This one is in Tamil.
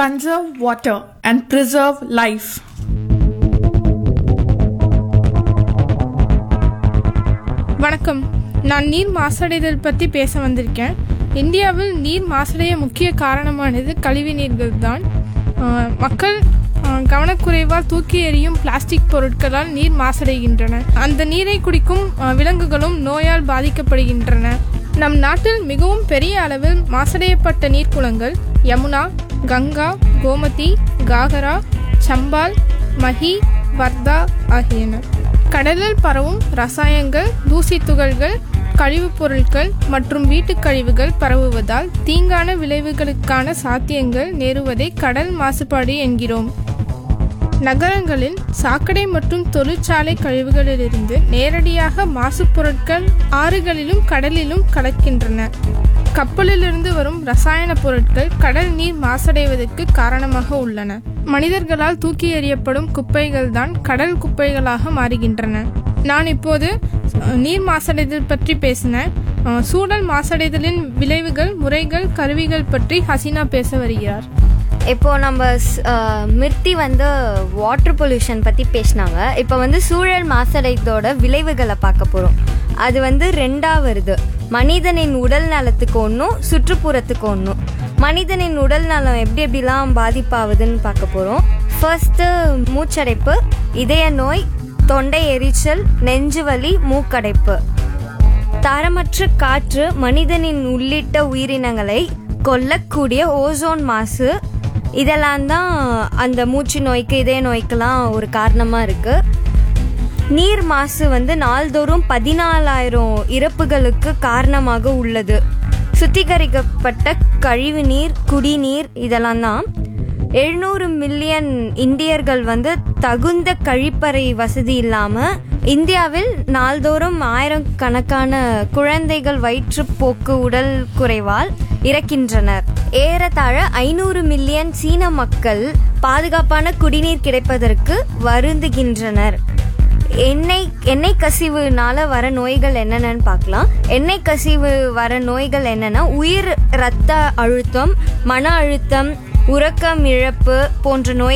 conserve water and preserve life. வணக்கம் நான் நீர் மாசடைதல் பற்றி பேச வந்திருக்கேன் இந்தியாவில் நீர் மாசடைய முக்கிய காரணமானது கழிவு நீர்கள் தான் மக்கள் ஆஹ், கவனக்குறைவால் தூக்கி எறியும் பிளாஸ்டிக் பொருட்களால் நீர் மாசடைகின்றன அந்த நீரை குடிக்கும் ஆஹ், விலங்குகளும் நோயால் பாதிக்கப்படுகின்றன நம் நாட்டில் மிகவும் பெரிய அளவில் மாசடையப்பட்ட நீர்க்குளங்கள் யமுனா கங்கா கோமதி காகரா சம்பால் மஹி வர்தா ஆகியன கடலில் பரவும் ரசாயனங்கள் தூசி துகள்கள் கழிவுப் பொருட்கள் மற்றும் வீட்டுக் கழிவுகள் பரவுவதால் தீங்கான விளைவுகளுக்கான சாத்தியங்கள் நேருவதை கடல் மாசுபாடு என்கிறோம் நகரங்களில் சாக்கடை மற்றும் தொழிற்சாலை கழிவுகளிலிருந்து நேரடியாக மாசுப் பொருட்கள் ஆறுகளிலும் கடலிலும் கலக்கின்றன கப்பலிலிருந்து வரும் ரசாயன பொருட்கள் கடல் நீர் மாசடைவதற்கு காரணமாக உள்ளன மனிதர்களால் தூக்கி எறியப்படும் குப்பைகள் தான் கடல் குப்பைகளாக மாறுகின்றன நான் இப்போது அஹ், நீர் மாசடைதல் பற்றி பேசினேன் அஹ், சூழல் மாசடைதலின் விளைவுகள் முறைகள் கருவிகள் பற்றி ஹசீனா பேச வருகிறார் இப்போ நம்ம ஸ்- அஹ், மிர்த்தி வந்து வாட்டர் பொல்யூஷன் பற்றி பேசினாங்க இப்போ வந்து சூழல் மாசடைதோட விளைவுகளை பார்க்க போகிறோம் அது வந்து ரெண்டா வருது மனிதனின் உடல் நலத்துக்கு ஒன்றும் சுற்றுப்புறத்துக்கு ஒன்றும் மனிதனின் உடல் நலம் எப்படி எப்படிலாம் பாதிப்பாகுதுன்னு பார்க்க போகிறோம் ஃபர்ஸ்ட்டு மூச்சடைப்பு இதய நோய் தொண்டை எரிச்சல் நெஞ்சுவலி மூக்கடைப்பு தரமற்ற காற்று மனிதனின் உள்ளிட்ட உயிரினங்களை கொல்லக்கூடிய ஓசோன் மாசு இதெல்லாம் தான் அந்த மூச்சு நோய்க்கு இதய நோய்க்கெல்லாம் ஒரு காரணமாக இருக்கு நீர் மாசு வந்து நாள்தோறும் பதினாலாயிரம் இறப்புகளுக்கு காரணமாக உள்ளது சுத்திகரிக்கப்பட்ட கழிவு நீர் குடிநீர் இதெல்லாம் தான் எழுநூறு மில்லியன் இந்தியர்கள் வந்து தகுந்த கழிப்பறை வசதி இல்லாமல் இந்தியாவில் நாள்தோறும் ஆயிரக்கணக்கான குழந்தைகள் வயிற்றுப்போக்கு உடல் குறைவால் இறக்கின்றனர் ஏறத்தாழ ஐநூறு மில்லியன் சீன மக்கள் பாதுகாப்பான குடிநீர் கிடைப்பதற்கு வருந்துகின்றனர் எண்ணெய் எண்ணெய் கசிவுனால வர நோய்கள் என்னென்னு பார்க்கலாம் எண்ணெய் கசிவு வர நோய்கள் என்னென்னா உயிர் இரத்த அழுத்தம் மன அழுத்தம் உறக்கம் இழப்பு போன்ற நோய்